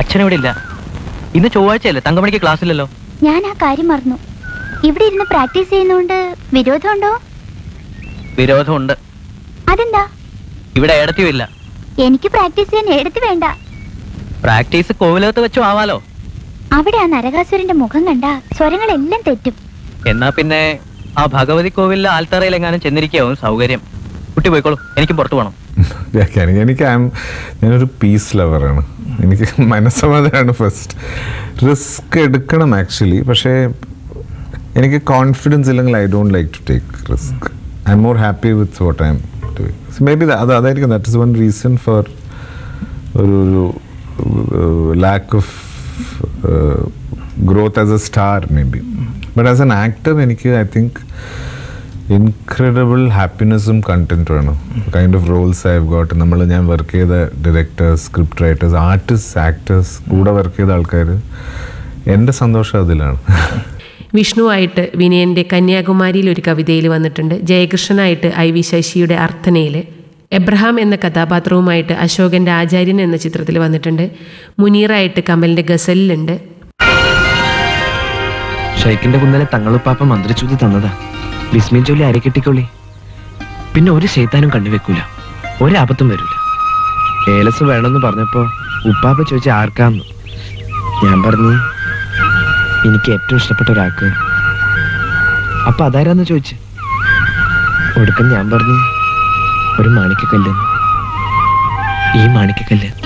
അച്ഛനിവിടെ ഇല്ല ഇന്ന് ചൊവ്വാഴ്ചയല്ലേ തങ്കമണിക്ക് ക്ലാസ് ഇല്ലല്ലോ ഞാൻ ആ കാര്യം മറന്നു ഇവിടെ ഇരുന്ന് പ്രാക്ടീസ് ചെയ്യുന്നോണ്ട് വിരോധമുണ്ടോ വിരോധമുണ്ട് അതെന്താ ഇവിടെ ഏടത്തിയും ഇല്ല എനിക്ക് പ്രാക്ടീസ് ചെയ്യാൻ എടുത്ത് വേണ്ട പ്രാക്ടീസ് കോവിലകത്ത് വെച്ചും ആവാലോ അവിടെ ആ നരകാസുരന്റെ മുഖം കണ്ട സ്വരങ്ങളെല്ലാം തെറ്റും എന്നാ പിന്നെ ആ ഭഗവതി കോവിലിലെ ആൽത്തറയിൽ എങ്ങാനും ചെന്നിരിക്കാവും സൗകര്യം കുട്ടി പോയിക്കോളൂ എനിക്കും പുറത്തു പോകണം വ്യാഖ്യാനം എനിക്ക് ആം ഞാനൊരു പീസ് ലവറാണ് എനിക്ക് മനസ്സമാധാനമാണ് ഫസ്റ്റ് റിസ്ക് എടുക്കണം ആക്ച്വലി പക്ഷേ എനിക്ക് കോൺഫിഡൻസ് ഇല്ലെങ്കിൽ I don't like to take risk I'm more happy with what I'm doing maybe അത് അതായിരിക്കും that is one reason for ഒരു ഒരു lack of growth as a star maybe but as an actor എനിക്ക് I think incredible ഹാപ്പിനെസ്സും കണ്ടന്റും ആണ് kind of roles I have got നമ്മൾ ഞാൻ വർക്ക് ചെയ്ത directors script writers artist actors കൂടെ വർക്ക് ചെയ്ത ആൾക്കാർ എൻ്റെ സന്തോഷം അതിലാണ് വിഷ്ണുവായിട്ട് വിനയൻ്റെ കന്യാകുമാരിയിൽ ഒരു കവിതയിൽ വന്നിട്ടുണ്ട് ജയകൃഷ്ണനായിട്ട് ഐ വി ശശിയുടെ അർത്ഥനയിൽ എബ്രഹാം എന്ന കഥാപാത്രവുമായിട്ട് അശോകൻ്റെ ആചാര്യൻ എന്ന ചിത്രത്തിൽ വന്നിട്ടുണ്ട് മുനീറായിട്ട് കമലിൻ്റെ ഗസലിലുണ്ട് ഷൈക്കിന്റെ കുന്നലെ തങ്ങളുപ്പാപ്പ മന്ത്രിച്ചൂത് തന്നതാ വിസ്മയം ചൊല്ലി അരക്കെട്ടിക്കൊള്ളി പിന്നെ ഒരു ശൈത്താനും കണ്ടുവെക്കൂല ഒരാപത്തും വരൂല ഏലസ് വേണമെന്ന് പറഞ്ഞപ്പോ ഉപ്പാപ്പ ചോദിച്ച ആർക്കാന്ന് ഞാൻ പറഞ്ഞു എനിക്ക് ഏറ്റവും ഇഷ്ടപ്പെട്ട ഒരാൾക്ക് അപ്പൊ അതാരാന്ന് ചോദിച്ചു ഒടുക്കം ഞാൻ പറഞ്ഞു ഒരു മാണിക്കക്കല്ല് ഈ മാണിക്കക്കല്ല്